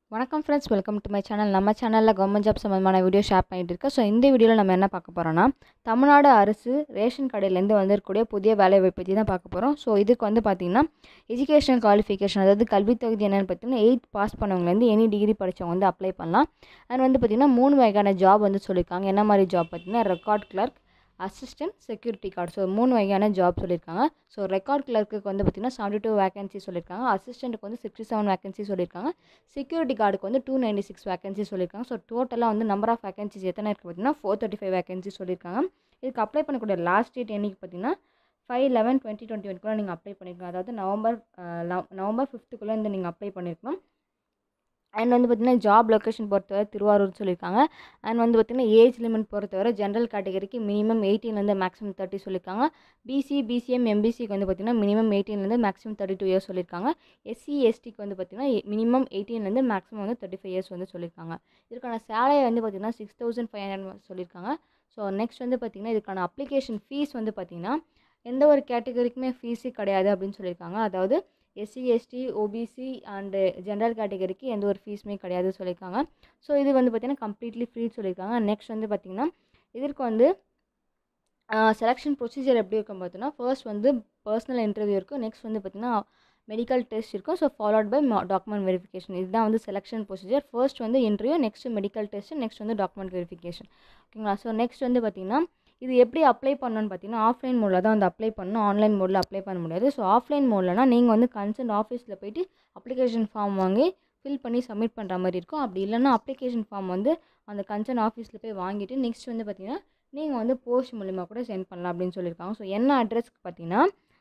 வணக்கம் friends welcome to my channel நம்ம சேனலில் கவர்மெண்ட் ஜாப் சம்மந்தமான வீடியோ ஷேர் பண்ணிட்டு இருக்கேன் ஸோ இந்த வீடியோவில் நம்ம என்ன பார்க்க போகிறோம்னா தமிழ்நாடு அரசு ரேஷன் கடையிலேருந்து வந்திருக்கக்கூடிய புதிய வேலை வாய்ப்பு பற்றி தான் பார்க்க போகிறோம் ஸோ இதுக்கு வந்து பார்த்திங்கன்னா எஜுகேஷன் குவாலிஃபிகேஷன் அதாவது கல்வி தகுதி என்னென்னு பார்த்தீங்கன்னா எயித் பாஸ் பண்ணவங்கலேருந்து எனி டிகிரி படித்தவங்க வந்து அப்ளை பண்ணலாம் அண்ட் வந்து பார்த்திங்கன்னா மூணு வகையான ஜாப் வந்து சொல்லியிருக்காங்க என்ன மாதிரி ஜாப் பார்த்தீங்கன்னா record clerk assistant security guard so மூணு வகையான ஜாப் சொல்லியிருக்காங்க ஸோ ரெக்கார்ட் கிளர்க்குக்கு வந்து பார்த்திங்கன்னா செவன்ட்டி டூ வேகன்சி சொல்லியிருக்காங்க அசிஸ்டண்ட்டுக்கு வந்து சிக்ஸ்டி செவன் வேகன்சி சொல்லியிருக்காங்க செக்யூரிட்டி கார்டுக்கு வந்து டூ நைன்டி சிக்ஸ் வேகன்சி சொல்லியிருக்காங்க ஸோ டோட்டலாக வந்து நம்பர் ஆஃப் வேகன்சிஸ் எத்தனை இருக்குது பார்த்தீங்கன்னா ஃபோர் தேர்ட்டி ஃபைவ் வேகன்சி சொல்லியிருக்காங்க இதுக்கு அப்ளை பண்ணக்கூடிய லாஸ்ட் டேட் என்னைக்கு பார்த்தீங்கன்னா ஃபைவ் லெவன் டுவெண்ட்டி டுவெண்ட்டி ஒன்க்குள்ளே நீங்கள் அப்ளை பண்ணியிருக்கணும் அதாவது நவம்பர் அஹ், நவம்பர் ஃபிஃப்த்துக்குள்ளே இருந்து நீங்கள் அப்ளை பண்ணியிருக்கணும் அண்ட் வந்து பார்த்திங்கன்னா ஜாப் லொக்கேஷன் பொறுத்தவரை திருவாரூர் சொல்லியிருக்காங்க அண்ட் வந்து பார்த்திங்கன்னா ஏஜ் லிமிட் பொறுத்தவரை ஜென்ரல் கேட்டகரிக்கு மினிமம் எயிட்டீன்லேருந்து மேக்ஸிமம் தேர்ட்டி சொல்லியிருக்காங்க பிசி பிசிஎம் எம்பிசிக்கு வந்து பார்த்திங்கன்னா மினிமம் எயிட்டீன்லேருந்து மேக்ஸிமம் தேர்ட்டி டூ இயர்ஸ் சொல்லியிருக்காங்க எஸ்சி எஸ்டிக்கு வந்து பார்த்திங்கன்னா மினிமம் எயிட்டீன்லேருந்து மேக்ஸிமம் வந்து தேர்ட்டி ஃபைவ் இயர்ஸ் வந்து சொல்லியிருக்காங்க இதுக்கான சேலரி வந்து பார்த்திங்கன்னா சிக்ஸ் தௌசண்ட் ஃபைவ் ஹண்ட்ரட் சொல்லியிருக்காங்க ஸோ நெக்ஸ்ட் வந்து பார்த்திங்கன்னா இதுக்கான அப்ளிகேஷன் ஃபீஸ் வந்து பார்த்திங்கன்னா எந்த ஒரு கேட்டகரிக்குமே ஃபீஸே கிடையாது அப்படின்னு சொல்லியிருக்காங்க அதாவது SC ST OBC and general கேட்டகரிக்கு எந்த ஒரு ஃபீஸுமே கிடையாது சொல்லியிருக்காங்க ஸோ இது வந்து பார்த்திங்கன்னா கம்ப்ளீட்லி ஃப்ரீ சொல்லியிருக்காங்க நெக்ஸ்ட் வந்து பார்த்திங்கன்னா இதற்கு வந்து செலெக்ஷன் ப்ரொசீஜர் எப்படி இருக்கும் பார்த்தீங்கன்னா ஃபர்ஸ்ட் வந்து பர்சனல் இன்டர்வியூ இருக்கும் நெக்ஸ்ட் வந்து பார்த்திங்கன்னா மெடிக்கல் டெஸ்ட் இருக்கும் so followed by document verification இதுதான் வந்து செலெக்ஷன் ப்ரொசீஜர் ஃபர்ஸ்ட் வந்து interview next medical test next வந்து டாக்குமெண்ட் வெரிஃபிகேஷன் ஓகேங்களா ஸோ நெக்ஸ்ட் வந்து பார்த்திங்கன்னா இது எப்படி அப்ளை பண்ணணும்னு பார்த்தீங்கன்னா ஆஃப்லைன் மோடில் தான் வந்து அப்ளை பண்ணணும் ஆன்லைன் மோடில் அப்ளை பண்ண முடியாது ஸோ ஆஃப்லைன் மோட்லனா நீங்கள் வந்து கன்சர்ன் ஆஃபீஸில் போயிட்டு அப்ளிகேஷன் ஃபார்ம் வாங்கி ஃபில் பண்ணி சப்மிட் பண்ணுற மாதிரி இருக்கும் அப்படி இல்லைன்னா அப்ளிகேஷன் ஃபார்ம் வந்து அந்த கன்சர்ன் ஆஃபீஸில் போய் வாங்கிட்டு நெக்ஸ்ட் வந்து பார்த்தீங்கன்னா நீங்கள் வந்து போஸ்ட் மூலிமா கூட சென்ட் பண்ணலாம் அப்படின்னு சொல்லியிருக்காங்க ஸோ என்ன அட்ரஸ்க்கு பார்த்தீங்கன்னா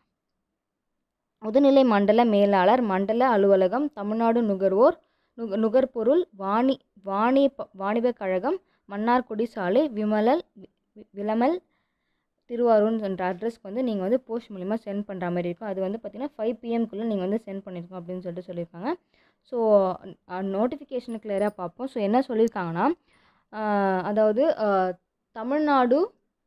முதுநிலை மண்டல மேலாளர் மண்டல அலுவலகம் தமிழ்நாடு நுகர்வோர் நுக நுகர்பொருள் வாணி வாணி வாணிபக் கழகம் மன்னார்குடி சாலை விமலல் வி- விளமல் திருவாரூர் என்ற அட்ரஸ்க்கு வந்து நீங்கள் வந்து போஸ்ட் மூலிமா சென்ட் பண்ணுற மாதிரி இருக்கும் அது வந்து பார்த்தீங்கன்னா ஃபைவ் பிஎம்குள்ளே நீங்கள் வந்து சென்ட் பண்ணியிருக்கோம் அப்படின்னு சொல்லிட்டு சொல்லியிருக்காங்க ஸோ நோட்டிஃபிகேஷனை கிளியராக பார்ப்போம் ஸோ என்ன சொல்லியிருக்காங்கன்னா ஆஹ், அதாவது ஆஹ், Tamil Nadu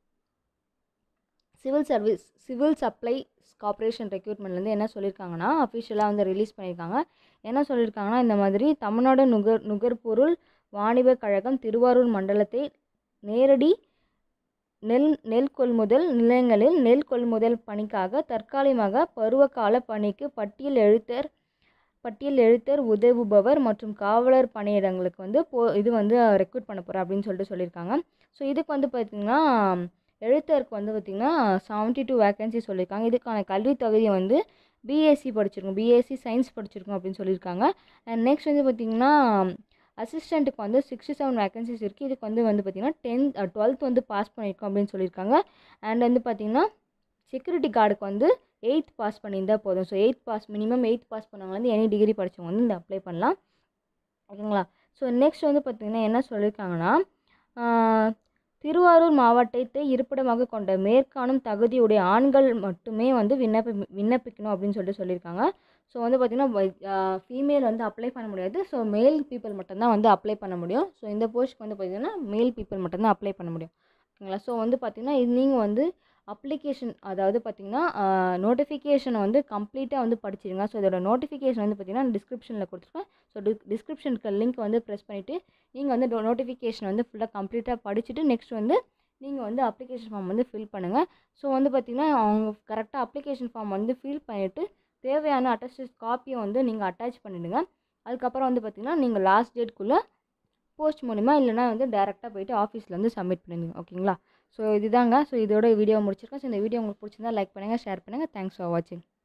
civil service civil supply corporation ரெக்ரூட்மெண்ட்லேருந்து என்ன சொல்லியிருக்காங்கன்னா அஃபிஷியலாக வந்து ரிலீஸ் பண்ணியிருக்காங்க என்ன சொல்லியிருக்காங்கன்னா இந்த மாதிரி தமிழ்நாடு நுகர் நுகர்பொருள் வாணிபக் கழகம் திருவாரூர் மண்டலத்தை நேரடி நெல் நெல் கொள்முதல் நிலையங்களில் நெல் கொள்முதல் பணிக்காக தற்காலிகமாக பருவகால பணிக்கு பட்டியல் எழுத்தர் பட்டியல் எழுத்தர் உதவுபவர் மற்றும் காவலர் பணியிடங்களுக்கு வந்து போ இது வந்து ரெக்ரூட் பண்ண போகிறேன் அப்படின்னு சொல்லிட்டு சொல்லியிருக்காங்க ஸோ இதுக்கு வந்து பார்த்திங்கன்னா எழுத்தருக்கு வந்து பார்த்திங்கன்னா செவன்ட்டி டூ வேகன்சி சொல்லியிருக்காங்க இதுக்கான கல்வி தகுதி வந்து பிஎஸ்சி படிச்சிருக்கோம் பிஎஸ்சி சயின்ஸ் படிச்சிருக்கோம் அப்படின்னு சொல்லியிருக்காங்க அண்ட் நெக்ஸ்ட் வந்து பார்த்திங்கன்னா அசிஸ்டண்ட்டுக்கு வந்து சிக்ஸ்டி செவன் வேகன்சிஸ் இருக்குது இதுக்கு வந்து வந்து பார்த்திங்கன்னா டென்த் டுவெல்த் வந்து பாஸ் பண்ணியிருக்கோம் அப்படின்னு சொல்லியிருக்காங்க அண்ட் வந்து பார்த்திங்கன்னா செக்யூரிட்டி கார்டுக்கு வந்து எயித் பாஸ் பண்ணியிருந்தால் போதும் so eighth pass minimum eighth pass பண்ணவங்க வந்து எனி டிகிரி படித்தவங்க வந்து இந்த அப்ளை பண்ணலாம் ஓகேங்களா ஸோ நெக்ஸ்ட் வந்து பார்த்திங்கன்னா என்ன சொல்லியிருக்காங்கன்னா ஆஹ், திருவாரூர் மாவட்டத்தை இருப்பிடமாக கொண்ட மேற்காணும் தகுதியுடைய ஆண்கள் மட்டுமே வந்து விண்ணப்பி விண்ணப்பிக்கணும் அப்படின்னு சொல்லிட்டு சொல்லியிருக்காங்க ஸோ வந்து பார்த்திங்கன்னா ஃபீமேல் வந்து அப்ளை பண்ண முடியாது ஸோ மேல் பீப்புள் மட்டும்தான் வந்து அப்ளை பண்ண முடியும் ஸோ இந்த போஸ்ட்க்கு வந்து பார்த்திங்கன்னா மேல் பீப்புள் மட்டும்தான் அப்ளை பண்ண முடியும் ஓகேங்களா ஸோ வந்து பார்த்திங்கன்னா இது நீங்கள் வந்து அப்ளிகேஷன் அதாவது பார்த்திங்கன்னா நோட்டிஃபிகேஷனை வந்து கம்ப்ளீட்டாக வந்து படிச்சிருங்க ஸோ இதோட நோட்டிஃபிகேஷன் வந்து பார்த்திங்கன்னா டிஸ்கிரிப்ஷனில் கொடுத்துருக்கேன் ஸோ டி டிஸ்கிரிப்ஷனுக்கு லிங்க் வந்து ப்ரெஸ் பண்ணிவிட்டு நீங்கள் வந்து நோட்டிஃபிகேஷன் வந்து ஃபுல்லாக கம்ப்ளீட்டாக படிச்சுட்டு நெக்ஸ்ட் வந்து நீங்கள் வந்து அப்ளிகேஷன் ஃபார்ம் வந்து ஃபில் பண்ணுங்கள் ஸோ வந்து பார்த்திங்கன்னா அவங்க கரெக்டாக அப்ளிகேஷன் ஃபார்ம் வந்து ஃபில் பண்ணிவிட்டு தேவையான அட்டஸ்டட் காப்பியை வந்து நீங்கள் அட்டாச் பண்ணிவிடுங்க அதுக்கப்புறம் வந்து பார்த்திங்கன்னா நீங்கள் லாஸ்ட் டேட்குள்ளே போஸ்ட் மூலிமா இல்லைனா வந்து டேரெக்டாக போயிட்டு ஆஃபீஸில் வந்து சப்மிட் பண்ணிடுங்க ஓகேங்களா ஸோ இதுதாங்க ஸோ இதோட வீடியோ முடிச்சிருக்கேன் ஸோ இந்த வீடியோ உங்களுக்கு பிடிச்சிருந்தா லைக் பண்ணுங்கள் ஷேர் பண்ணுங்கள் தேங்க்ஸ் ஃபார் வாட்சிங்